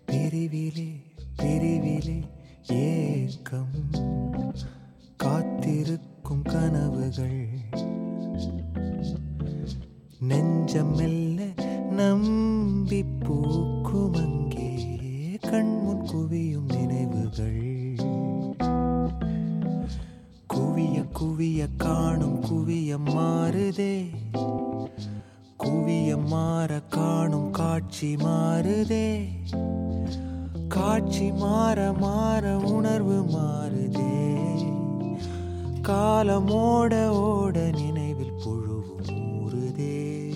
பிரிவிலே பிரிவிலே ஏக்கம் காத்திருக்கும் கனவுகள் நெஞ்சம் மெல்ல நம்பி பூக்கும் அங்கே கண்முன் குவியும் நினைவுகள் குவிய குவிய காணும் குவிய மாறுதே குவிய மாற காணும் காட்சி மாறுதே காட்சி மாற மாற உணர்வு மாறுதே காலமோட ஓட நினைவில் புழுவும் ஊறுதே